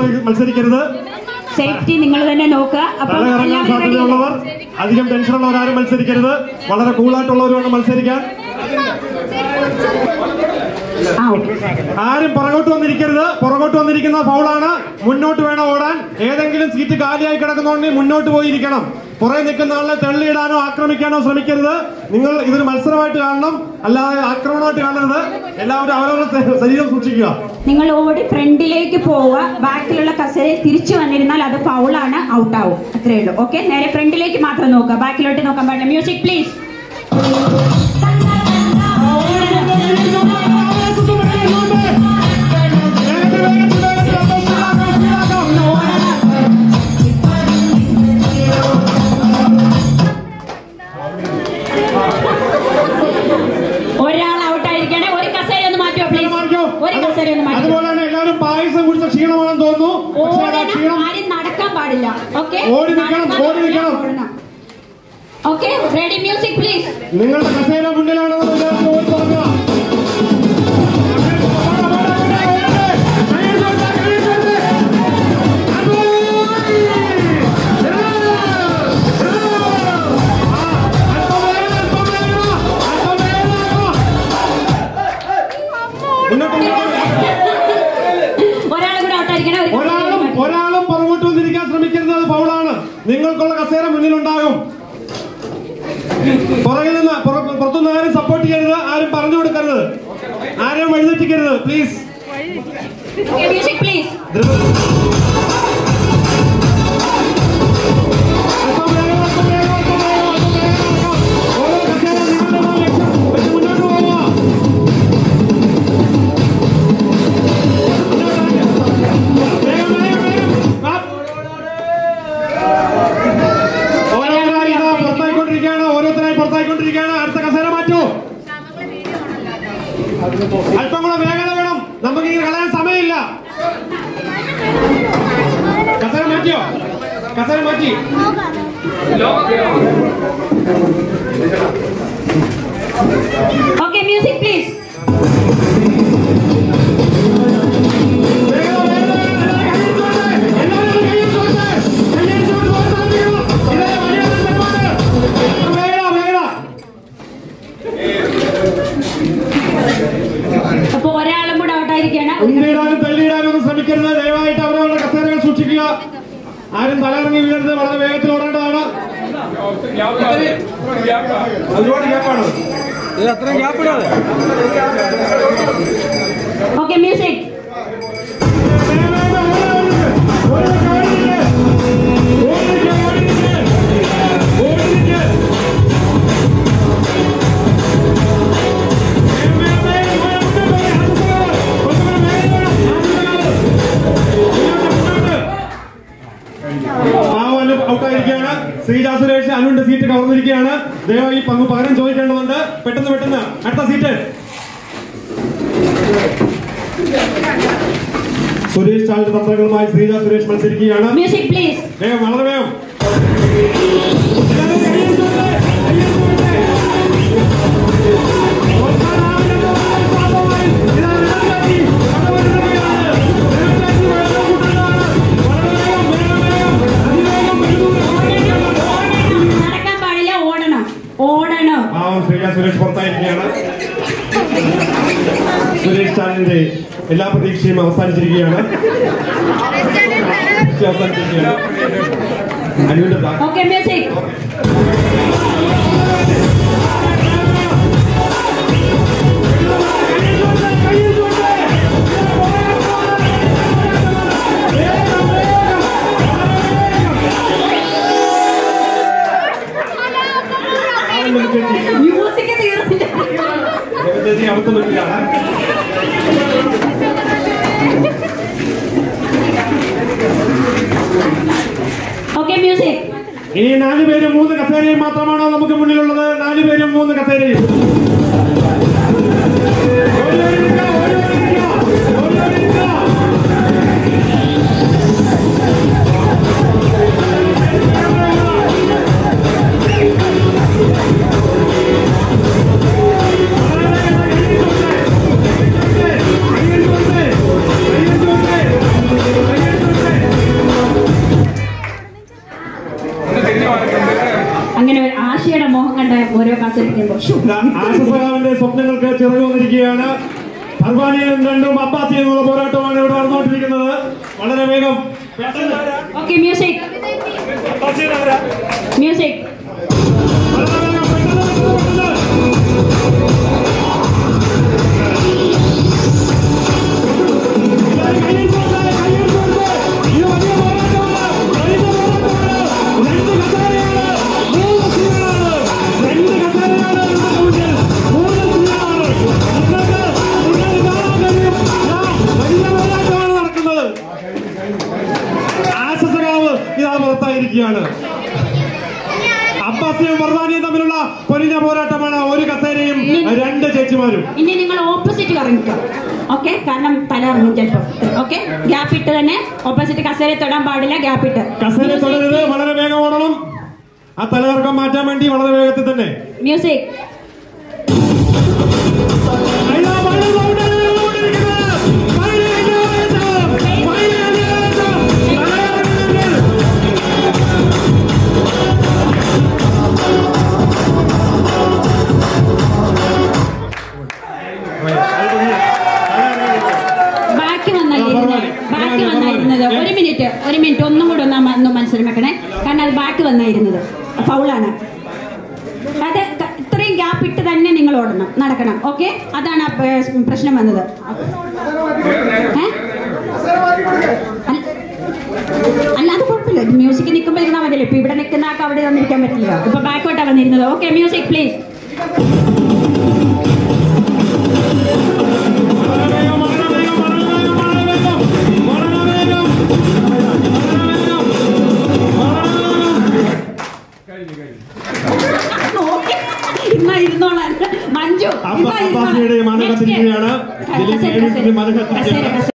മത്സരിക്കരുത് safety നിങ്ങൾ തന്നെ നോക്കുക അപ്പം തല ഇറങ്ങാൻ എല്ലാവരും ready അല്ലേ? സാധ്യതയുള്ളവർ അധികം ടെൻഷനുള്ളവർ ആരും മത്സരിക്കരുത് വളരെ കൂളായിട്ടുള്ളവർ വേണം മത്സരിക്കാൻ ആ ഓക്കെ ആരും പുറകോട്ട് വന്നിരിക്കരുത് പുറകോട്ട് വന്നിരിക്കുന്ന ഫൗളാണ് മുന്നോട്ട് വേണം ഓടാൻ ഏതെങ്കിലും സീറ്റ് കാലിയായി കിടക്കുന്നുണ്ടെങ്കിൽ മുന്നോട്ട് പോയിരിക്കണം പുറകെ നിൽക്കുന്ന ആളെ തള്ളിയിടാനോ ആക്രമിക്കാനോ ശ്രമിക്കരുത് നിങ്ങൾ ഇതൊരു മത്സരമായിട്ട് കാണണം അല്ലാതെ ആക്രമണമായിട്ട് കാണരുത് എല്ലാവരും അവരവരുടെ ശരീരം സൂക്ഷിക്കുക നിങ്ങൾ ഓടി ഫ്രണ്ടിലേക്ക് പോവുക ബാക്കിലുള്ള കസേര തിരിച്ചു വന്നിരുന്നാൽ അത് ഫൗളാണ് ഔട്ട് ആവും അത്രേ ഉള്ളൂ ഓക്കെ നേരെ ഫ്രണ്ടിലേക്ക് മാത്രം നോക്കുക ബാക്കിലോട്ട് നോക്കാൻ പാടില്ല മ്യൂസിക് പ്ലീസ് ഒരാൾ ഔട്ട് ആയിരിക്കണേ ഒരു കസേര ഒന്ന് മാറ്റുമോ പ്ലീസ് ഒരു കസേര ഒന്ന് മാറ്റുമോ അതുപോലെ തന്നെ എല്ലാവരും പായസം കുടിച്ച ക്ഷീണമാണെന്ന് തോന്നുന്നു പക്ഷേ ആ ഓടണം ക്ഷീണം ആരും നടക്കാൻ പാടില്ല ഓക്കെ ഓടി നിൽക്കണം, ഓടി നിൽക്കണം. ഓക്കെ റെഡി മ്യൂസിക് പ്ലീസ് നിങ്ങളുടെ കസേര മുന്നിലാണെന്ന് എല്ലാവരും ഓടി തുടങ്ങുക മുന്നോട്ട് മുന്നോട്ട്. ഒരാളും കൂടെ ഔട്ട് ആയിരിക്കണേ ഒരു കസേര ഒരാളും മാറ്റും. ഒരാളും പുറകോട്ട് വന്നിരിക്കാൻ ശ്രമിക്കരുത് അത് ഫൗളാണ് നിങ്ങൾക്കുള്ള കസേര മുന്നിലുണ്ടാകും പുറകിൽ നിന്ന് പുറ- പുറത്തുനിന്ന് ആരും സപ്പോർട്ട് ചെയ്യരുത് ആരും പറഞ്ഞു കൊടുക്കരുത് ആരും എഴുന്നേറ്റിക്കരുത് പ്ലീസ് Okay, music please. മുന്നോട്ട് പോവുക വേഗം, വേഗം, വേഗം. ആ. ഓരോരുത്തരായി ഇതാ പുറത്തായിക്കൊണ്ടിരിക്കുകയാണ് ഓരോരുത്തരായി പുറത്തായിക്കൊണ്ടിരിക്കുകയാണ് അടുത്ത കസേര മാറ്റൂ അല്പം കൂടെ വേഗത വേണം നമുക്ക് ഇങ്ങനെ കളയാൻ സമയമില്ല കസേര മാറ്റിയോ കസേര മാറ്റി Okay, music please. വേഗത, വേഗത, വേഗത. എല്ലാവരും കയ്യിൽ ചോട്ടെ. കയ്യിൽ ചോട്ടെ. കയ്യിൽ ചോട്ടെ. പുറത്താക്കിയോ. ഇതേ മര്യാദ പരിപാടി. വേഗത, വേഗത. അപ്പൊ ഒരാളും കൂടെ ഔട്ട് ആയിരിക്കാണ് ഉന്തിയിടാനും തള്ളിയിടാനും ഒന്നും ശ്രമിക്കരുത് ദയവായിട്ട് അവരവരുടെ കസേരകൾ സൂക്ഷിക്കുക ആരും തലയിറങ്ങി വീഴരുത് വളരെ വേഗത്തിൽ ഓടേണ്ടതാണ് ഒരുപാട് ഗ്യാപ്പാണ് ഓക്കെ മ്യൂസിക് ഔട്ടായിരിക്കുകയാണ് ശ്രീജ സുരേഷ് അനുവിന്റെ സീറ്റ് കവർന്നിരിക്കുകയാണ് ദയവായി പങ്ക് പകരം ചോദിക്കേണ്ടതുണ്ട് പെട്ടെന്ന് പെട്ടെന്ന് അടുത്ത സീറ്റ് സുരേഷ് ചാലിന്റെ തന്ത്രങ്ങളുമായി ശ്രീജ സുരേഷ് മത്സരിക്കുകയാണ് മ്യൂസിക് പ്ലീസ് വേഗം വളരെ വേഗം എല്ലാവരും കയ്യിൽ ചൂണ്ടേ, കയ്യിൽ ചൂണ്ടേ. ഒന്നാമതെന്ന് പറഞ്ഞാൽ പാപമായി. ഇതാ വെള്ളച്ചാട്ടി, കടവരുകയാണ്. വെള്ളച്ചാട്ടി വെള്ളം കൂട്ടുകയാണ്. വളരെ വേഗം, വേഗം, വേഗം. അതിവേഗം വരുന്നു. നടക്കാൻ പാടില്ല ഓടണം ഓടണം പാവം ശ്രീജ സുരേഷ് പുറത്തായിരിക്കുകയാണ് സുരേഷ് ചാലിന്റെ എല്ലാ പ്രതീക്ഷയും അവസാനിച്ചിരിക്കുകയാണ് പ്രതീക്ഷ അവസാനിച്ചിരിക്കുകയാണ് അനുവിന്റെ താ- ഓക്കെ മ്യൂസിക് മ്യൂസിക് തീർന്നില്ല ചേച്ചി അവിടുത്തെ മുന്നിലാണ് ഓക്കെ മ്യൂസിക് ഇനി നാല് പേരും മൂന്ന് കസേരയും മാത്രമാണോ നമുക്ക് മുന്നിലുള്ളത് നാല് പേരും മൂന്ന് കസേരയും ഓടി ഓടി നിൽക്കുക, ഓടി ഓടി നിൽക്കുക, ഓടി ഓടി നിൽക്കുക. കയ്യിൽ ചൂണ്ടേ, കയ്യിൽ ചൂണ്ടേ, കയ്യിൽ ചൂണ്ടേ. കണ്ട ഓരോ കാത്തിരിക്കുമ്പോ ആശസഖാവിന്റെ സ്വപ്നങ്ങൾക്ക് ചിറക് വന്നിരിക്കുകയാണ് അർബാനിയും രണ്ടും അബ്ബാസി എന്നുള്ള പോരാട്ടമാണ് ഇവിടെ നടന്നുകൊണ്ടിരിക്കുന്നത് വളരെ വേഗം പെട്ടെന്ന് ഓക്കെ മ്യൂസിക് അബ്ബാസിയുടെ മ്യൂസിക് വളരെ വേഗം, പെട്ടെന്ന്, പെട്ടെന്ന്, പെട്ടെന്ന്. എല്ലാവരും കയ്യിൽ കൊടുത്ത്, കയ്യിൽ കൊടുത്ത്. ഇത് വലിയ പോരാട്ടമാണ്. വലിയ പോരാട്ടമാണ്. രണ്ട് കസേരയാണ്, മൂന്ന് സീറ്റാണ്. രണ്ട് കസേരയാണ് നമ്മുടെ മുന്നിൽ. മൂന്ന് സീറ്റാണ്. നിങ്ങൾക്ക് മുന്നിൽ കാണാൻ കഴിയും. ദാ, വലിയ പോരാട്ടമാണ് നടക്കുന്നത് ആശസകാവ് ഇതാ പുറത്തായിരിക്കുകയാണ് അബ്ബാസിയും വർവാനിയും തമ്മിലുള്ള പൊരിഞ്ഞ പോരാട്ടമാണ് ഒരു കസേരയും രണ്ട് ചേച്ചിമാരും ഇനി നിങ്ങൾ ഓപ്പോസിറ്റ് കറങ്ങിക്കോ ഓക്കെ കാരണം തല ഇറങ്ങും ചിലപ്പോ ഓക്കെ ഗ്യാപ്പ് ഇട്ട് തന്നെ ഓപ്പോസിറ്റ് കസേര തൊടാൻ പാടില്ല ഗ്യാപ്പ് ഇട്ട് കസേര തുടരുത് വളരെ വേഗം ഓടണം ആ തലകറക്കം മാറ്റാൻ വേണ്ടി വളരെ വേഗത്തിൽ തന്നെ മ്യൂസിക് അയ്യോ, വളരെ സൗണ്ടാണ് നടന്നുകൊണ്ടിരിക്കുന്നത്. വളരെ അന്യായമായിട്ട്, വളരെ അന്യായമായിട്ട്. തലകറക്കങ്ങൾ. ബാക്കി വന്നായിരുന്നത് ബാക്കി വന്നായിരുന്നത് ഒരു മിനിറ്റ് ഒരു മിനിറ്റ് ഒന്നും കൂടെ ഒന്ന് ഒന്ന് മനസ്സിൽ വെക്കണേ കാരണം അത് ബാക്കി വന്നായിരുന്നത് ഫൗളാണ് അത് ക- ഇത്രയും ഗ്യാപ്പ് ഇട്ട് തന്നെ നിങ്ങൾ ഓടണം നടക്കണം ഓക്കെ അതാണ് ആ പ- പ്രശ്നം വന്നത് ഏ? അല്ല- അല്ല അത് കുഴപ്പമില്ല മ്യൂസിക് നിൽക്കുമ്പോൾ ഇരുന്നാൽ മതിയല്ലോ ഇപ്പൊ ഇവിടെ നിൽക്കുന്ന ആൾക്ക് അവിടെ വന്നിരിക്കാൻ പറ്റില്ല ഇപ്പൊ ബാക്കോട്ടാ വന്നിരുന്നത് ഓക്കെ മ്യൂസിക് പ്ലീസ് വളരെ വേഗം, വളരെ വേഗം, വളരെ വേഗം, വളരെ വേഗം. വളരെ വേഗം. വളരെ വേഗം. ഓക്കെ ഇന്നാ ഇരുന്നോളാൻ മഞ്ജു അബ്ബ- ഇന്നാ ഇരുന്നോളാൻ. അബ്ബാസിയുടെ മന Next. കത്തിരിക്കുകയാണ്. കസേര, ഇതിലേക്ക് കസേര, മന കത്തിരിക്കുകയാണ്. കസേര, കസേര.